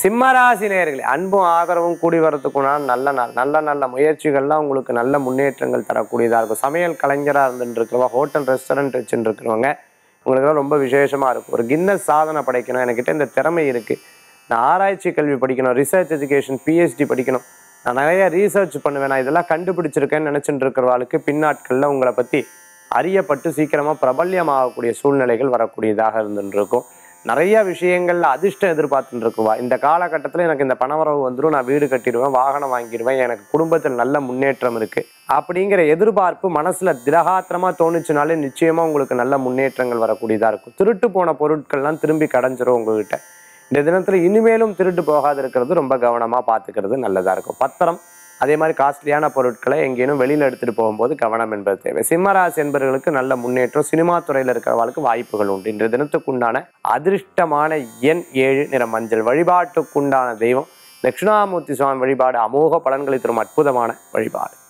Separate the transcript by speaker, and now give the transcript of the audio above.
Speaker 1: சிம்மராசி நேயர்களே அன்பும் ஆதரவும் கூடி வரதுக்குண்டான நல்ல நாள் நல்ல நல்ல முயற்சிகள்லாம் உங்களுக்கு நல்ல முன்னேற்றங்கள் தரக்கூடியதாக இருக்கும் சமையல் கலைஞராக இருந்துட்டு இருக்கிறவங்க ஹோட்டல் ரெஸ்டாரண்ட் வச்சுட்டு இருக்கிறவங்க உங்களுக்கெல்லாம் ரொம்ப விசேஷமாக இருக்கும் ஒரு கின்னஸ் சாதனை படைக்கணும் என்கிட்ட இந்த திறமை இருக்குது நான் ஆராய்ச்சி கல்வி படிக்கணும் ரிசர்ச் எஜுகேஷன் பிஹெச்டி படிக்கணும் நான் நிறைய ரீசர்ச் பண்ணுவேன் நான் இதெல்லாம் கண்டுபிடிச்சிருக்கேன்னு நினச்சிட்டு இருக்கிறவாளுக்கு பின்னாட்களில் உங்களை பற்றி அறியப்பட்டு சீக்கிரமாக பிரபல்யமாகக்கூடிய சூழ்நிலைகள் வரக்கூடியதாக இருந்துட்டு இருக்கும் நிறைய விஷயங்கள்ல அதிர்ஷ்டம் எதிர்பார்த்துட்டு இருக்குவா இந்த காலகட்டத்தில் எனக்கு இந்த பணவரவு வந்துடும் நான் வீடு கட்டிடுவேன் வாகனம் வாங்கிடுவேன் எனக்கு குடும்பத்தில் நல்ல முன்னேற்றம் இருக்கு அப்படிங்கிற எதிர்பார்ப்பு மனசுல திரகாத்திரமா தோணுச்சுனாலே நிச்சயமா உங்களுக்கு நல்ல முன்னேற்றங்கள் வரக்கூடியதா இருக்கும் திருட்டு போன பொருட்கள்லாம் திரும்பி கடைஞ்சிரும் உங்ககிட்ட இந்த தினத்துல இனிமேலும் திருட்டு போகாது இருக்கிறது ரொம்ப கவனமா பார்த்துக்கிறது நல்லதா இருக்கும் பத்திரம் அதே மாதிரி காஸ்ட்லியான பொருட்களை எங்கேனும் வெளியில எடுத்துட்டு போகும்போது கவனம் என்பது தேவை சிம்மராசி என்பவர்களுக்கு நல்ல முன்னேற்றம் சினிமா துறையில இருக்கிறவர்களுக்கு வாய்ப்புகள் உண்டு இன்றைய தினத்துக்குண்டான அதிர்ஷ்டமான எண் ஏழு நிற மஞ்சள் வழிபாட்டுக்குண்டான தெய்வம் தட்சிணாமூர்த்தி சுவாமி வழிபாடு அமோக பலன்களை தரும் அற்புதமான வழிபாடு